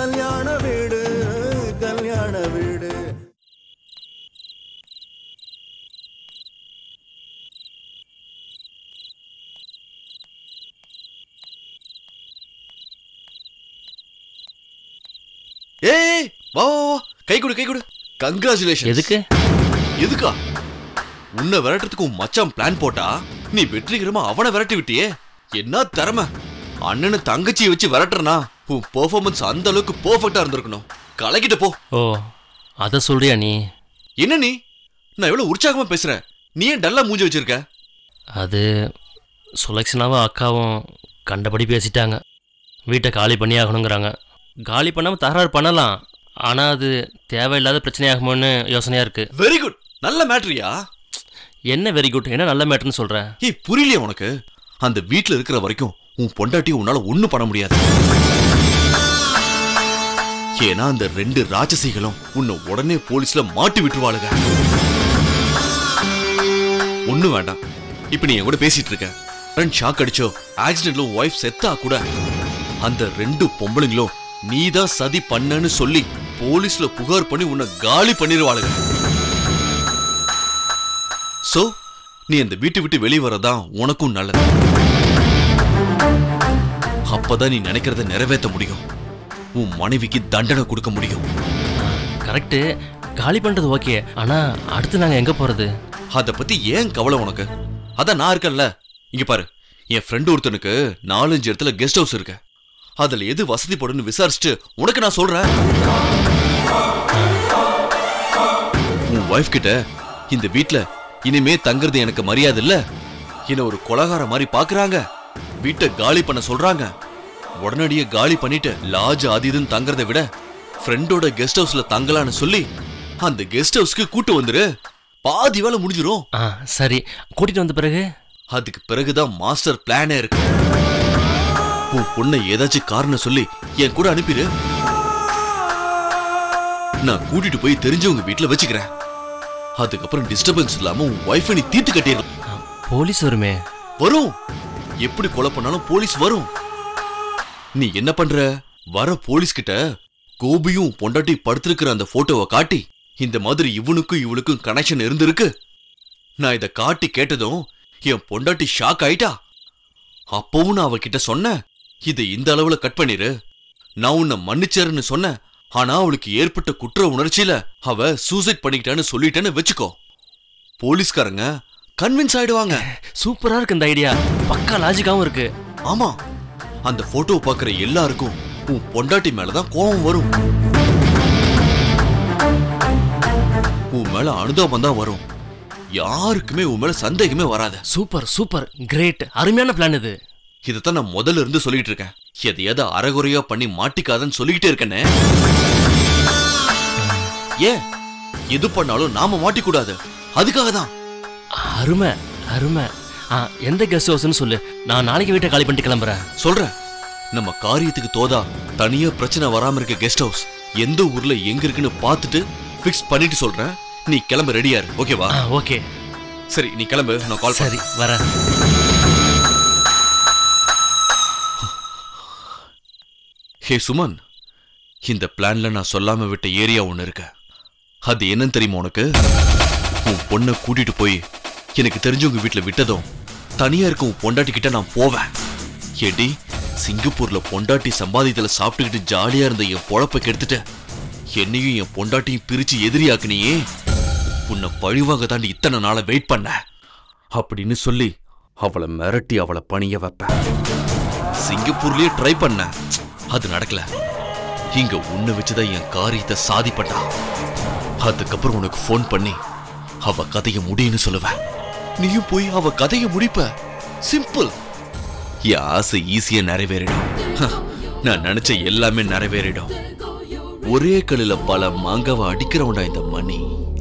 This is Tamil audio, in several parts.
கல்யாண வீடு கல்யாண வீடு ஏய் வா வா வா கை கொடு கை கொடு கங்க்ராச்சுலேஷன் எதுக்கு எதுக்கா உன்னை விரட்டுறதுக்கு உன் மச்சான் பிளான் போட்டா நீ வெற்றிகரமா அவனை விரட்டி விட்டியே என்ன திறமை அண்ணனை தங்கச்சியை வச்சு விரட்டுறனா உன் பெர்ஃபார்மன்ஸ் அந்த அளவுக்கு பெர்ஃபெக்ட்டா இருந்திருக்கணும் கலக்கிட்டு போ ஓ அதை சொல்றியா நீ என்ன நீ நான் எவ்வளவு உற்சாகமா பேசுறேன் நீ ஏன் டல்லா மூஞ்சி வச்சிருக்க அது சுலக்ஷனாவும் அக்காவும் கண்டபடி பேசிட்டாங்க வீட்டை காலி பண்ணி ஆகணுங்கிறாங்க காலி பண்ணாமல் தகராறு பண்ணலாம் ஆனால் அது தேவையில்லாத பிரச்சனையாகுமோன்னு யோசனையாக இருக்குது வெரி குட் நல்ல மேட்ரியா என்ன வெரி குட் என்ன நல்ல மேட்டர்னு சொல்கிறேன் ஏய் புரியலையா உனக்கு அந்த வீட்ல இருக்கிற வரைக்கும் உன் பொண்டாட்டி உன்னால ஒண்ணும் பண்ண முடியாது ஏன்னா அந்த ரெண்டு ராட்சசிகளும் உன்னை உடனே போலீஸ்ல மாட்டி விட்டுருவாளுங்க ஒண்ணும் வேண்டாம் இப்ப நீ என் கூட பேசிட்டு இருக்க ஃப்ரெண்ட் ஷாக் அடிச்சோ ஆக்சிடென்ட்ல உன் ஒய்ஃப் செத்தா கூட அந்த ரெண்டு பொம்பளைங்களும் நீதான் சதி பண்ணன்னு சொல்லி போலீஸ்ல புகார் பண்ணி உன்னை காலி பண்ணிடுவாளுங்க சோ நீ அந்த வீட்டை விட்டு வெளியே வரதான் உனக்கும் நல்லது அப்பதான் நீ நினைக்கிறத நிறைவேற்ற முடியும் உன் மனைவிக்கு தண்டனை கொடுக்க முடியும் கரெக்டு காலி பண்ணுறது ஓகே ஆனால் அடுத்து நாங்கள் எங்கே போகிறது அத பத்தி ஏன் கவலை உனக்கு அதான் நான் இருக்கேன்ல இங்க பாரு என் ஃப்ரெண்டு ஒருத்தனுக்கு நாலஞ்சு இடத்துல கெஸ்ட் ஹவுஸ் இருக்கு அதுல எது வசதி படுன்னு விசாரிச்சுட்டு உனக்கு நான் சொல்றேன் உன் ஒய்ஃப் கிட்ட இந்த வீட்ல இனிமே தங்குறது எனக்கு மரியாதை இல்ல என்ன ஒரு கொலகார மாதிரி பாக்குறாங்க வீட்டை காலி பண்ண சொல்றாங்க உடனடியே காலி பண்ணிட்டு லாட்ஜ் அது இதுன்னு தங்குறதை விட ஃப்ரெண்டோட கெஸ்ட் ஹவுஸ்ல தங்கலான்னு சொல்லி அந்த கெஸ்ட் ஹவுஸ்க்கு கூட்டு வந்துரு பாதி வேலை முடிஞ்சிரும் ஆ சரி கூட்டிகிட்டு வந்த பிறகு அதுக்கு பிறகுதான் மாஸ்டர் பிளானே இருக்கு உன் பொண்ணை ஏதாச்சும் காரணம் சொல்லி என் கூட அனுப்பிடு நான் கூட்டிட்டு போய் தெரிஞ்சவங்க வீட்டுல வச்சுக்கிறேன் அதுக்கப்புறம் டிஸ்டர்பன்ஸ் இல்லாம உன் ஒய்ஃபை நீ தீர்த்து கட்டிடலாம் ஆ, போலீஸ் வருமே வரும் எப்படி கொலை பண்ணாலும் போலீஸ் வரும் நீ என்ன பண்ற வர போலீஸ் கிட்ட கோபியும் பொண்டாட்டி படுத்திருக்கிற அந்த போட்டோவை காட்டி இந்த மாதிரி இவனுக்கும் இவளுக்கும் கனெக்ஷன் இருந்திருக்கு நான் இத காட்டி கேட்டதும் என் பொண்டாட்டி ஷாக் ஆயிட்டா அப்பவும் நான் அவகிட்ட சொன்னேன் இதை இந்த அளவுல கட் பண்ணிரு நான் உன்னை மன்னிச்சேருன்னு சொன்னேன் ஆனா அவளுக்கு ஏற்பட்ட குற்ற உணர்ச்சியில அவ சூசைட் பண்ணிக்கிட்டான்னு சொல்லிட்டேன்னு வச்சுக்கோ போலீஸ்காரங்க கன்வின்ஸ் ஆயிடுவாங்க சூப்பராக இருக்கு இந்த ஐடியா பக்கா லாஜிக்காவும் இருக்கு ஆமா அந்த போட்டோ பாக்குற எல்லாருக்கும் உன் பொண்டாட்டி மேலதான் கோபம் வரும் உன் மேல அனுதாபம் தான் வரும் யாருக்குமே உன் மேல சந்தேகமே வராது சூப்பர் சூப்பர் கிரேட் அருமையான பிளான் இது இதைத்தான் நான் முதல்ல இருந்து சொல்லிட்டு இருக்கேன் எதையாவது அறகுறையா பண்ணி மாட்டிக்காதன்னு சொல்லிக்கிட்டே இருக்கேனே ஏன் எது பண்ணாலும் நாம மாட்டிக்கூடாது அதுக்காக தான் அருமை அருமை ஆ எந்த கெஸ்ட் ஹவுஸ்னு சொல்லு நான் நாளைக்கு வீட்டை காலி பண்ணிட்டு கிளம்புறேன் சொல்றேன் நம்ம காரியத்துக்கு தோதா தனியா பிரச்சனை வராம இருக்க கெஸ்ட் ஹவுஸ் எந்த ஊர்ல எங்க இருக்குன்னு பார்த்துட்டு ஃபிக்ஸ் பண்ணிட்டு சொல்றேன் நீ கிளம்ப ரெடியா இரு ஓகேவா ஆ ஓகே சரி நீ கிளம்பு நான் கால் சரி வரேன் ஹே சுமன் இந்த பிளான்ல நான் சொல்லாம விட்ட ஏரியா ஒண்ணு இருக்கு அது என்னன்னு தெரியுமா உனக்கு உன் பொண்ணை கூட்டிட்டு போய் எனக்கு தெரிஞ்சவங்க வீட்டுல விட்டதும் தனியா இருக்க உன் பொண்டாட்டி கிட்ட நான் போவேன் ஏடி சிங்கப்பூர்ல பொண்டாட்டி சம்பாதியத்துல சாப்பிட்டுக்கிட்டு ஜாலியா இருந்த என் பொழப்ப கெடுத்துட்ட என்னையும் என் பொண்டாட்டியும் பிரிச்சு எதிரியாக்குனியே உன்னை பழிவாங்க தாண்டி இத்தனை நாளை வெயிட் பண்ண அப்படின்னு சொல்லி அவளை மிரட்டி அவளை பணிய வைப்பேன் சிங்கப்பூர்லயே ட்ரை பண்ணேன் அது நடக்கல இங்க உன்னை வச்சுதான் என் காரியத்தை சாதிப்பட்டா அதுக்கப்புறம் உனக்கு ஃபோன் பண்ணி அவ கதைய முடியும்னு சொல்லுவேன் நீயும் போய் அவ கதைய முடிப்ப சிம்பிள் என் ஆசை ஈஸியா நிறைவேறிடும் ஹ, நான் நினைச்ச எல்லாமே நிறைவேறிடும் ஒரே கல்லுல பல மாங்காவை அடிக்கிறவன்டா இந்த மணி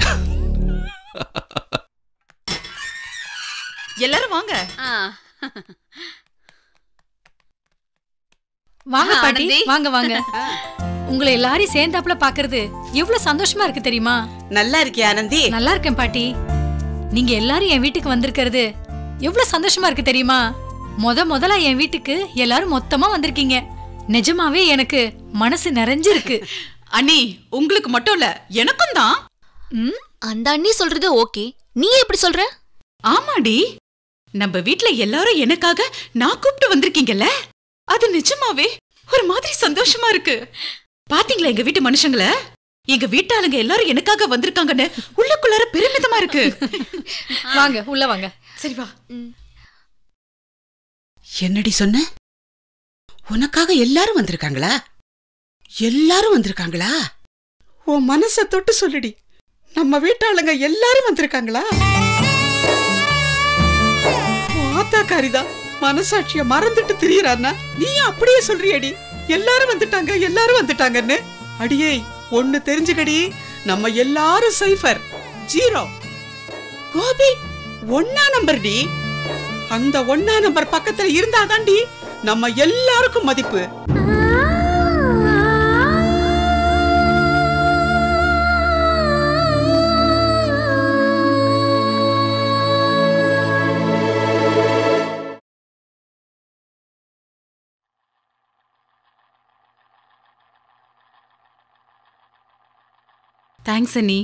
எல்லாரும் வாங்க ஆ, வாங்க ஆ, பாட்டி ஆனந்தி. வாங்க வாங்க ஆ. உங்களை எல்லாரையும் சேர்ந்தாப்புல பாக்குறது எவ்வளவு சந்தோஷமா இருக்கு தெரியுமா நல்லா இருக்கியா ஆனந்தி நல்லா இருக்கேன் பாட்டி நீங்க எல்லாரும் என் வீட்டுக்கு வந்திருக்கிறது எவ்வளவு சந்தோஷமா இருக்கு தெரியுமா முத முதல்ல என் வீட்டுக்கு எல்லாரும் மொத்தமா வந்திருக்கீங்க நிஜமாவே எனக்கு மனசு நிறைஞ்சிருக்கு அண்ணி உங்களுக்கு மட்டும் இல்ல எனக்கும் தான் ம் அந்த அண்ணி சொல்றது ஓகே நீ எப்படி சொல்ற ஆமாடி நம்ம வீட்ல எல்லாரும் எனக்காக நான் கூப்பிட்டு வந்திருக்கீங்கல்ல அது நிஜமாவே ஒரு மாதிரி சந்தோஷமா இருக்கு பாத்தீங்களா எங்க வீட்டு மனுஷங்கள எங்க வீட்டாளுங்க எல்லாரும் எனக்காக வந்திருக்காங்கன்னு உள்ளுக்குள்ளார பெருமிதமா இருக்கு வாங்க உள்ள வாங்க சரி வா என்னடி சொன்ன உனக்காக எல்லாரும் வந்திருக்காங்களா எல்லாரும் வந்திருக்காங்களா உன் மனச தொட்டு சொல்லுடி நம்ம வீட்டாளுங்க எல்லாரும் வந்திருக்காங்களா உன் ஆத்தாக்காரிதான் மனசாட்சிய மறந்துட்டு திரியறான்னா நீயும் அப்படியே சொல்றியடி எல்லாரும் வந்துட்டாங்க எல்லாரும் வந்துட்டாங்கன்னு அடியே ஒண்ணு தெரிஞ்சுக்கடி நம்ம எல்லாரும் சைஃபர் ஜீரோ கோபி ஒன்னா நம்பர் டி அந்த ஒன்னா நம்பர் பக்கத்துல இருந்தாதாண்டி நம்ம எல்லாருக்கும் மதிப்பு தேங்க்ஸ் அண்ணி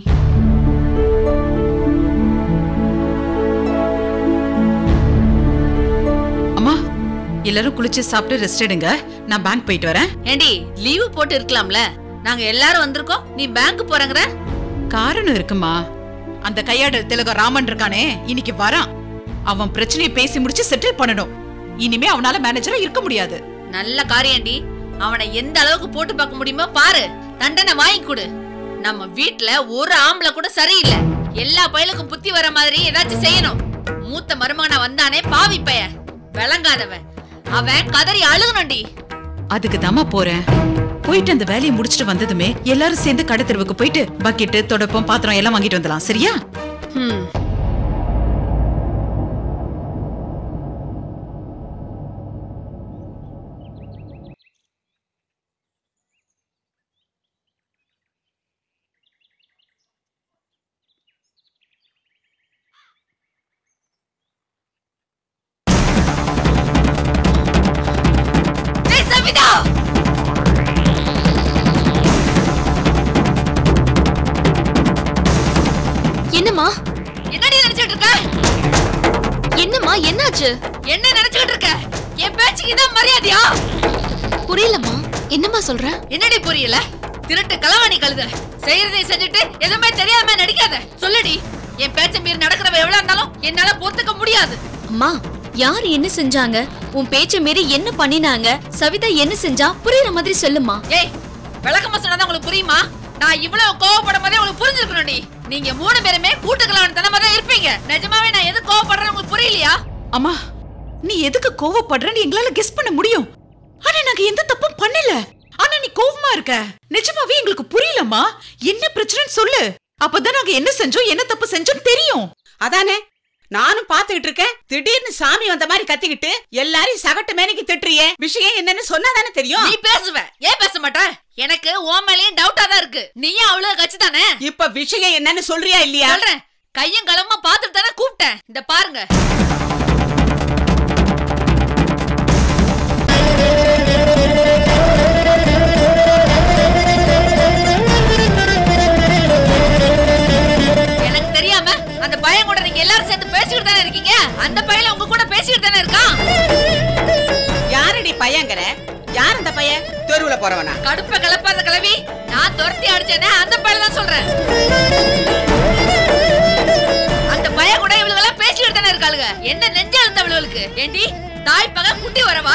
அம்மா எல்லாரும் குளிச்சு சாப்பிட்டு ரெஸ்ட் எடுங்க நான் பேங்க் போயிட்டு வரேன் ஏண்டி லீவு போட்டு இருக்கலாம்ல நாங்க எல்லாரும் வந்திருக்கோம் நீ பேங்க் போறங்கற காரணம் இருக்குமா அந்த கையாடல் திலகம் ராமன் இருக்கானே இன்னைக்கு வரான் அவன் பிரச்சனையை பேசி முடிச்சு செட்டில் பண்ணணும் இனிமே அவனால மேனேஜரா இருக்க முடியாது நல்ல காரியம்டி அவனை எந்த அளவுக்கு போட்டு பார்க்க முடியுமோ பாரு தண்டனை வாங்கி கொடு நம்ம வீட்ல ஒரு ஆம்பளை கூட சரியில்லை எல்லா பயலுக்கும் புத்தி வர மாதிரி ஏதாச்சும் செய்யணும் மூத்த மருமகனா வந்தானே பாவி பைய விளங்காதவன் அவன் கதறி அழுகணும்டி அதுக்கு தாமா போறேன் போயிட்டு அந்த வேலையை முடிச்சிட்டு வந்ததுமே எல்லாரும் சேர்ந்து கடை தெருவுக்கு போயிட்டு பக்கெட்டு தொடப்பம் பாத்திரம் எல்லாம் வாங்கிட்டு வந்துடலாம் சரியா ஹம். ஏய், சவிதா என்னம்மா என்னடி நினைச்சிட்டு இருக்க என்னம்மா என்னாச்சு என்ன நினைச்சுக்கிட்டு இருக்க என் பேச்சுக்கு இதான் மரியாதையா புரியலம்மா என்னம்மா சொல்ற என்னடி புரியல திருட்டு களவாணி கழுத செய்யறதை செஞ்சுட்டு எதுவுமே தெரியாம நடிக்காத சொல்லுடி என் பேச்ச மீறி நடக்கிறவ எவ்வளவு இருந்தாலும் என்னால பொறுத்துக்க முடியாது அம்மா யார் என்ன செஞ்சாங்க உன் பேச்ச மீறி என்ன பண்ணினாங்க சவிதா என்ன செஞ்சா புரியுற மாதிரி சொல்லுமா ஏய் விளக்கமா சொன்னாதான் உங்களுக்கு புரியுமா நான் இவ்வளவு கோவப்படும் போதே உங்களுக்கு புரிஞ்சிருக்கணும்டி நீங்க மூணு பேருமே கூட்டுக்கலான தனமா தான் இருப்பீங்க நிஜமாவே நான் எது கோவப்படுறேன்னு உங்களுக்கு புரியலையா அம்மா நீ எதுக்கு கோவப்படுறன்னு எங்களால கெஸ் பண்ண முடியும் ஆனா நாங்க எந்த தப்பும் பண்ணல ஆனா நீ கோவமா இருக்க நிஜமாவே எங்களுக்கு புரியலம்மா என்ன பிரச்சனைன்னு சொல்லு அப்பதான் நாங்க என்ன செஞ்சோம் என்ன தப்பு செஞ்சோம் தெரியும் அதானே நானும் பாத்துக்கிட்டு இருக்கேன் திடீர்னு சாமி வந்த மாதிரி கத்திக்கிட்டு எல்லாரையும் சகட்டு மேனைக்கு திட்டுறியே விஷயம் என்னன்னு சொன்னாதானே தெரியும் நீ பேசுவ ஏன் பேச மாட்ட எனக்கு உன் மேலயும் டவுட்டா தான் இருக்கு நீயும் அவ்வளவு கட்சி தானே இப்ப விஷயம் என்னன்னு சொல்றியா இல்லையா சொல்றேன் கையும் களமா பாத்துட்டு தானே கூப்பிட்டேன் இந்த பாருங்க எனக்கு தெரியாம அந்த பையன் கூட நீங்க எல்லாரும் சேர்ந்து பேசிக்கிட்டு தானே இருக்கீங்க அந்த பையன் உங்க கூட பேசிக்கிட்டு தானே இருக்கான் யாரடி பையங்கிற யார் அந்த பையன் தெருவுல போறவனா கடுப்ப கலப்பாத கிளவி நான் துரத்தி அடிச்சேனே அந்த பையன் தான் சொல்றேன் அந்த பையன் கூட இவளுகெல்லாம் பேசிக்கிட்டு தானே இருக்காளுங்க என்ன நெஞ்ச இருந்தவளுக்கு ஏண்டி தாய் பக குட்டி வரவா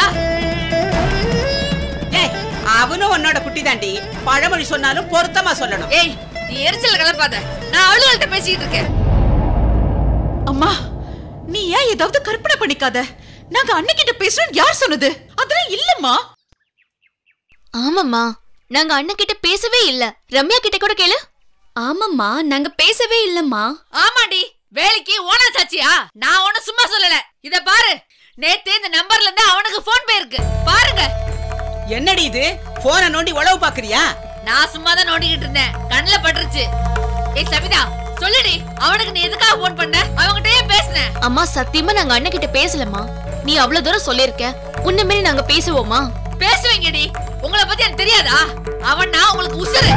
ஏய் அவனும் உன்னோட குட்டி தாண்டி பழமொழி சொன்னாலும் பொருத்தமா சொல்லணும் ஏய் நீ எரிச்சல் கலப்பாத நான் அவளுகள்ட்ட பேசிக்கிட்டு இருக்கேன் அம்மா நீ ஏன் ஏதாவது கற்பனை பண்ணிக்காத நாங்க அன்னைக்கிட்ட பேசுறோம் யார் சொன்னது அதெல்லாம் இல்லம்மா ஆமாம்மா நாங்க அண்ணன் கிட்ட பேசவே இல்ல ரம்யா கிட்ட கூட கேளு ஆமாம்மா நாங்க பேசவே இல்லம்மா ஆமாண்டி வேலைக்கு ஓனா சாச்சியா நான் ஒண்ணு சும்மா சொல்லல இத பாரு நேத்து இந்த நம்பர்ல இருந்து அவனுக்கு போன் போயிருக்கு பாருங்க என்னடி இது போனை நோண்டி உழவு பாக்குறியா நான் சும்மா தான் நோண்டிக்கிட்டு இருந்தேன் கண்ணுல பட்டுருச்சு ஏய் சவிதா சொல்லுடி அவனுக்கு நீ எதுக்காக போன் பண்ண அவன்கிட்ட ஏன் பேசுன அம்மா சத்தியமா நாங்க அண்ணன் கிட்ட பேசலம்மா நீ அவ்வளவு தூரம் சொல்லிருக்க உன்ன மாரி நாங்க பேசுவோமா பேசுவீங்கடி உங்களை பத்தி எனக்கு தெரியாதா அவன்னா உங்களுக்கு உசுரு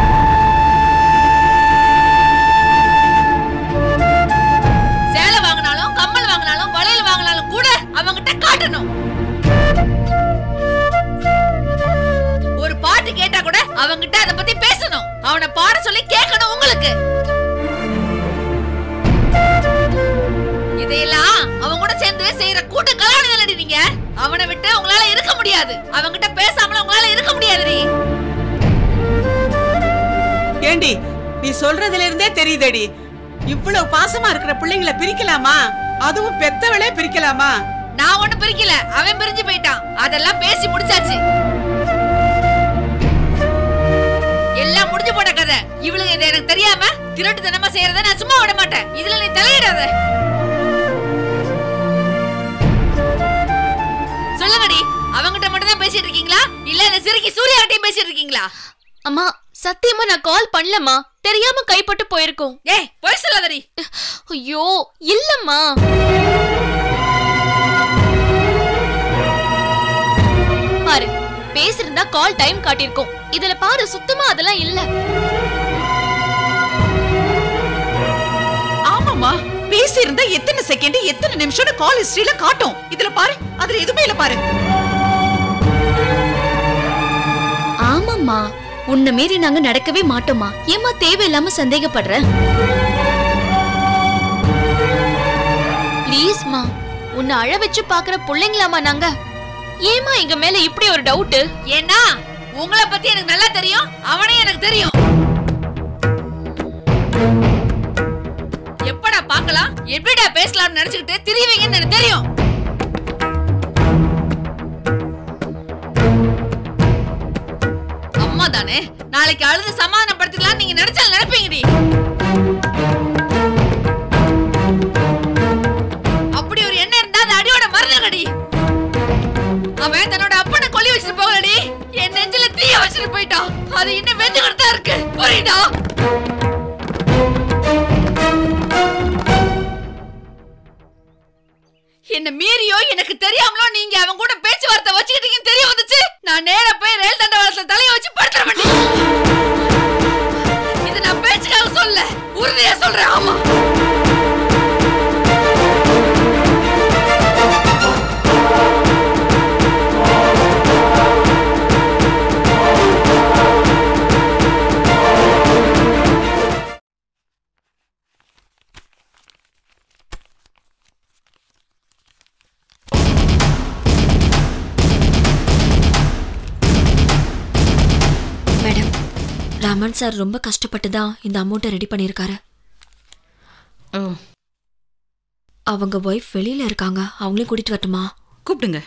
சேலை வாங்கினாலும் கம்மல் வாங்கினாலும் வளையல் வாங்கினாலும் கூட அவங்கிட்ட காட்டணும் ஒரு பாட்டு கேட்டா கூட அவங்கிட்ட அத பத்தி பேசணும் அவனை பாட சொல்லி கேட்கணும் உங்களுக்கு இதையெல்லாம் அவன் கூட சேர்ந்து செய்யற கூட்ட கலாவணி நீங்க அவனை விட்டு உங்களால இருக்க முடியாது அவன்கிட்ட பேசாமல உங்களால இருக்க முடியாது ஏண்டி நீ சொல்றதுல இருந்தே தெரியுதடி இவ்வளவு பாசமா இருக்கிற பிள்ளைங்களை பிரிக்கலாமா அதுவும் பெத்தவளே பிரிக்கலாமா நான் ஒண்ணு பிரிக்கல அவன் பிரிஞ்சு போயிட்டான் அதெல்லாம் பேசி முடிச்சாச்சு எல்லாம் முடிஞ்சு போன கதை இவளுக்கு இது எனக்கு தெரியாம திருட்டு தினமா செய்யறத நான் சும்மா விட மாட்டேன் இதுல நீ தலையிடாத சொல்லுங்கடி அவங்கிட்ட மட்டும் தான் பேசிட்டு இருக்கீங்களா இல்ல இந்த சிறுக்கி சூர்யாட்டையும் பேசிட்டு இருக்கீங்களா அம்மா சத்தியமா நான் கால் பண்ணலம்மா தெரியாம கைப்பட்டு போயிருக்கோம் ஏய் போய் சொல்லாதடி ஐயோ இல்லம்மா பாரு பேசிருந்தா கால் டைம் காட்டியிருக்கோம் இதுல பாரு சுத்தமா அதெல்லாம் இல்ல ஆமாமா பேசி இருந்தா எத்தனை செகண்ட் எத்தனை நிமிஷம்னு கால் ஹிஸ்டரியில காட்டும் இதுல பாரு அதுல எதுவுமே இல்ல பாரு ஆமாம்மா உன்னை மீறி நாங்க நடக்கவே மாட்டோமா ஏமா தேவையில்லாம சந்தேகப்படுற ப்ளீஸ்மா உன்னை அழ வச்சு பாக்குற பிள்ளைங்களாமா நாங்க ஏமா எங்க மேல இப்படி ஒரு டவுட் ஏன்னா உங்களை பத்தி எனக்கு நல்லா தெரியும் அவனையும் எனக்கு தெரியும் எப்படா பார்க்கலாம் எப்படிடா பேசலாம்னு நினைச்சுக்கிட்டு திரிவீங்கன்னு எனக்கு தெரியும் அம்மா தானே நாளைக்கு அழுது சமாதானப்படுத்திக்கலாம் நீங்க நினைச்சாலும் நினைப்பீங்கடி அப்படி ஒரு எண்ணம் இருந்தா அது அடியோட மருந்துங்கடி அவன் தன்னோட அப்பனை கொல்லி வச்சுட்டு போகலடி என் நெஞ்சில தீய வச்சுட்டு போயிட்டான் அது இன்னும் வெந்துகிட்டு தான் இருக்கு புரியுதா என்ன மீறியோ எனக்கு தெரியாமலோ நீங்க அவன் கூட பேச்சுவார்த்தை வச்சுக்கிட்டீங்கன்னு தெரிய வந்துச்சு நான் நேரா போய் ரயில் தண்டவாளத்துல தலைய வச்சு படுத்துற வேண்டிய இது நான் பேச்சுக்காக சொல்ல உறுதியா சொல்றேன் ஆமா மேடம் ராமன் சார் ரொம்ப கஷ்டப்பட்டு தான் இந்த அமௌண்ட்டை ரெடி பண்ணியிருக்காரு ஓ அவங்க ஒய்ஃப் வெளியில இருக்காங்க அவங்களையும் கூட்டிட்டு வரட்டுமா கூப்பிடுங்க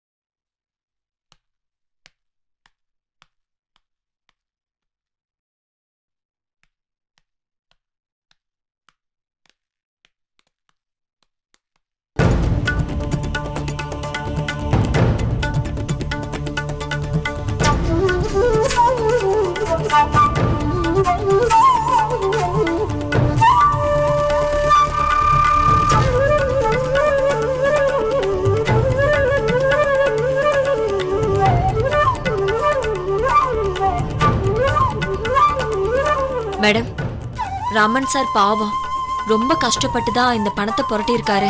மேடம் ராமன் சார் பாவம் ரொம்ப கஷ்டப்பட்டு தான் இந்த பணத்தை புரட்டியிருக்காரு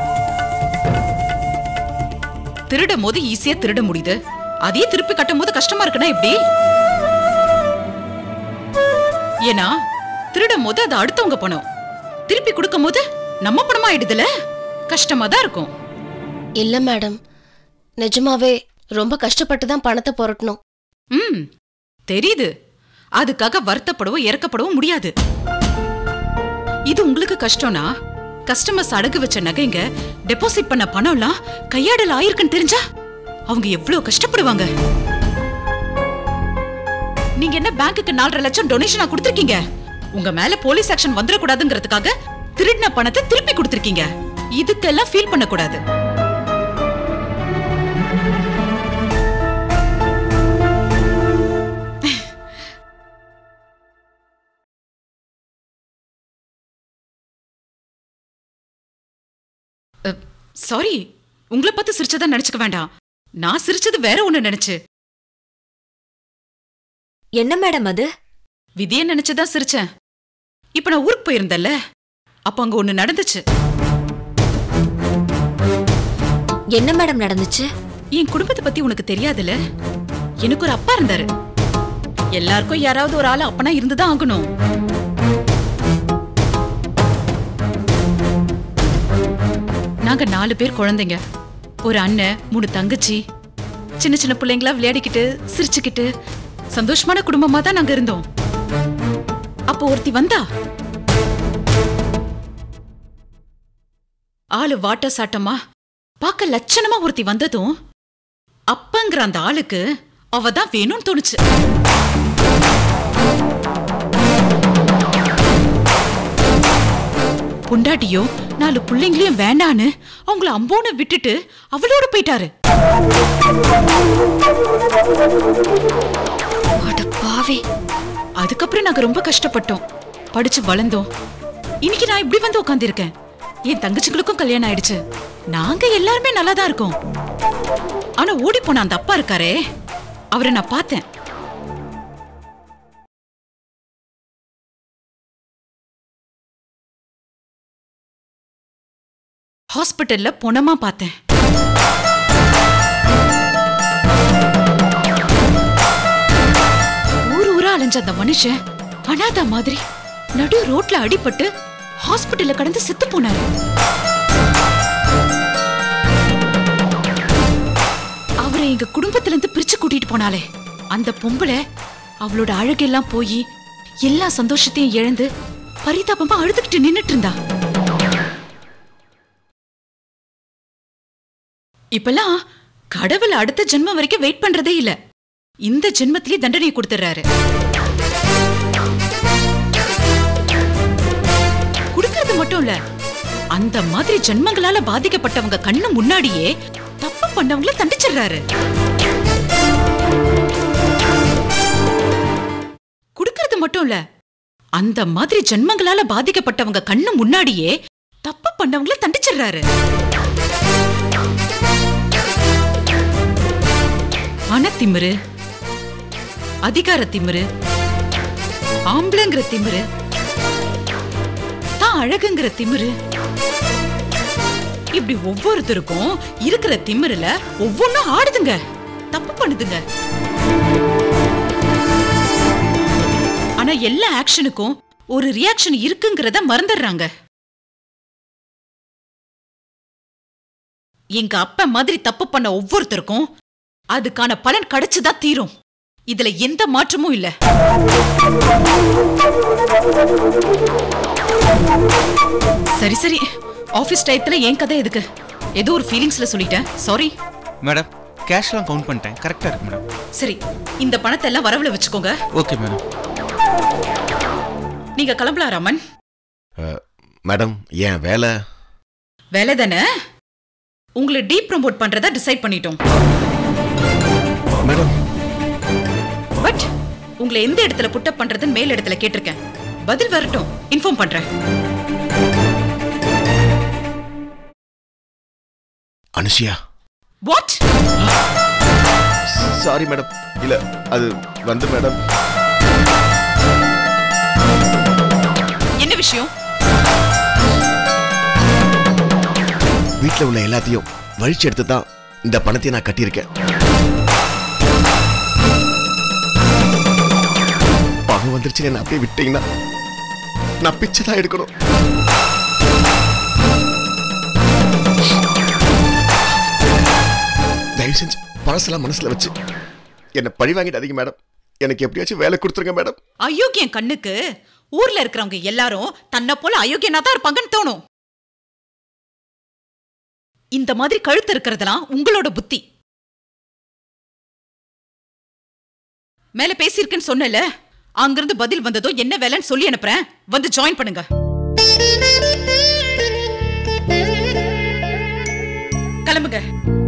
திருடும் போது ஈஸியா திருட முடியுது அதையே திருப்பி கட்டும் போது கஷ்டமா இருக்குன்னா எப்படி ஏன்னா திருடும் போது அது அடுத்தவங்க பணம் திருப்பி கொடுக்கும் போது நம்ம பணமா ஆயிடுதுல கஷ்டமா தான் இருக்கும் இல்ல மேடம் நிஜமாவே ரொம்ப கஷ்டப்பட்டு தான் பணத்தை புரட்டணும் ம் தெரியுது அதுக்காக வருத்தப்படவோ இறக்கப்படவோ முடியாது இது உங்களுக்கு கஷ்டம்னா கஸ்டமர்ஸ் அடகு வச்ச நகைங்க டெபாசிட் பண்ண பணம்லாம் கையாடல் ஆயிருக்குன்னு தெரிஞ்சா அவங்க எவ்வளவு கஷ்டப்படுவாங்க நீங்க என்ன பேங்க்குக்கு நாலரை லட்சம் டொனேஷனா கொடுத்திருக்கீங்க உங்க மேல போலீஸ் ஆக்ஷன் வந்துடக்கூடாதுங்கிறதுக்காக திருடின பணத்தை திருப்பி கொடுத்திருக்கீங்க இதுக்கெல்லாம் ஃபீல் பண்ணக்கூடாது சாரி உங்களை பார்த்து சிரிச்சதா நினைச்சுக்க வேண்டாம் நான் சிரிச்சது வேற ஒண்ணு நினைச்சு என்ன மேடம் அது விதிய நினைச்சுதான் சிரிச்சேன் இப்ப நான் ஊருக்கு போயிருந்தேன்ல அப்ப அங்க ஒண்ணு நடந்துச்சு என்ன மேடம் நடந்துச்சு என் குடும்பத்தை பத்தி உனக்கு தெரியாதுல்ல எனக்கு ஒரு அப்பா இருந்தாரு எல்லாருக்கும் யாராவது ஒரு ஆள் அப்பனா இருந்துதான் ஆகணும் நாங்க நாலு பேர் குழந்தைங்க ஒரு அண்ணன் மூணு தங்கச்சி சின்ன சின்ன பிள்ளைங்களா விளையாடிக்கிட்டு சிரிச்சுக்கிட்டு சந்தோஷமான குடும்பமா தான் நாங்க இருந்தோம் அப்போ ஒருத்தி வந்தா ஆளு வாட்ட சாட்டமா பார்க்க லட்சணமா ஒருத்தி வந்ததும் அப்பங்கிற அந்த ஆளுக்கு அவ தான் வேணும்னு தோணுச்சு பொண்டாட்டியோ நாலு பிள்ளைங்களையும் வேண்டான்னு அவங்கள அம்போன்னு விட்டுட்டு அவளோட போயிட்டாரு அட பாவி அதுக்கப்புறம் நாங்க ரொம்ப கஷ்டப்பட்டோம் படிச்சு வளர்ந்தோம் இன்னைக்கு நான் இப்படி வந்து உட்காந்துருக்கேன் என் தங்கச்சிகளுக்கும் கல்யாணம் ஆயிடுச்சு நாங்க எல்லாருமே நல்லா தான் இருக்கோம் ஆனா ஓடி போன அந்த அப்பா இருக்காரே அவரை நான் பார்த்தேன் ஹாஸ்பிட்டல்ல பொணமா பார்த்தேன் ஊர் ஊரா அலைஞ்ச அந்த மனுஷன் அனாதை மாதிரி நடு ரோட்ல அடிபட்டு ஹாஸ்பிட்டல்ல கடந்து செத்து போனாரு அவரை எங்க குடும்பத்துல இருந்து பிரிச்சு கூட்டிட்டு போனாலே அந்த பொம்பளை அவளோட அழகெல்லாம் போய் எல்லா சந்தோஷத்தையும் இழந்து பரிதாபமா அழுதுகிட்டு நின்னுட்டு இருந்தா இப்பெல்லாம் கடவுள் அடுத்த ஜென்மம் வரைக்கும் வெயிட் பண்றதே இல்ல இந்த ஜென்மத்திலேயே தண்டனையை கொடுத்துறாரு கொடுக்கறது மட்டும் இல்ல அந்த மாதிரி ஜென்மங்களால பாதிக்கப்பட்டவங்க கண்ணு முன்னாடியே தப்பு பண்ணவங்கள தண்டிச்சிடுறாரு கொடுக்கறது மட்டும் இல்ல அந்த மாதிரி ஜென்மங்களால பாதிக்கப்பட்டவங்க கண்ணு முன்னாடியே தப்பு பண்ணவங்கள தண்டிச்சிடுறாரு மனத்திமிரு அதிகார திமிரு ஆம்பளைங்கிற திமிரு தான் அழகுங்கிற திமிரு இப்படி ஒவ்வொருத்தருக்கும் இருக்கிற திமிருல ஒவ்வொன்றும் ஆடுதுங்க தப்பு பண்ணுதுங்க ஆனா எல்லா ஆக்ஷனுக்கும் ஒரு ரியாக்ஷன் இருக்குங்கிறத மறந்துடுறாங்க எங்க அப்பா மாதிரி தப்பு பண்ண ஒவ்வொருத்தருக்கும் அதுக்கான பலன் கிடைச்சுதான் தீரும் இதுல எந்த மாற்றமும் இல்ல சரி சரி ஆபீஸ் டயத்துல என் கதை எதுக்கு ஏதோ ஒரு ஃபீலிங்ஸ்ல சொல்லிட்டேன் சாரி மேடம் கேஷ்லாம் கவுண்ட் பண்ணிட்டேன் கரெக்டாக இருக்கு மேடம் சரி இந்த பணத்தை எல்லாம் வரவுல வச்சுக்கோங்க ஓகே மேடம் நீங்க கிளம்பலாம் ராமன் மேடம் ஏன் வேலை வேலை தானே உங்களை டீப் ப்ரமோட் பண்றதா டிசைட் பண்ணிட்டோம் மேடம் பட் உங்களை எந்த இடத்துல புட்டப் பண்றதுன்னு மேல் இடத்துல கேட்டிருக்கேன் பதில் வரட்டும் இன்ஃபார்ம் பண்றேன் அனுஷியா வாட் சாரி மேடம் இல்ல அது வந்து மேடம் என்ன விஷயம் வீட்ல உள்ள எல்லாத்தையும் வழிச்சு எடுத்து தான் இந்த பணத்தை நான் கட்டியிருக்கேன் பணம் வந்துருச்சுன்னு என்ன அப்படியே விட்டீங்கன்னா நான் பிச்சை தான் எடுக்கணும் தயவு செஞ்சு பழசெல்லாம் மனசுல வச்சு என்னை பழி வாங்கிடாதீங்க மேடம் எனக்கு எப்படியாச்சும் வேலை கொடுத்துருங்க மேடம் அயோக்கியன் கண்ணுக்கு ஊர்ல இருக்கிறவங்க எல்லாரும் தன்னை போல அயோக்கியனா தான் இருப்பாங்கன்னு தோணும் இந்த மாதிரி கழுத்து இருக்கிறதெல்லாம் உங்களோட புத்தி மேல பேசியிருக்கேன்னு சொன்னல அங்கிருந்து பதில் வந்ததோ என்ன வேலைன்னு சொல்லி அனுப்புறேன் வந்து ஜாயின் பண்ணுங்க கிளம்புங்க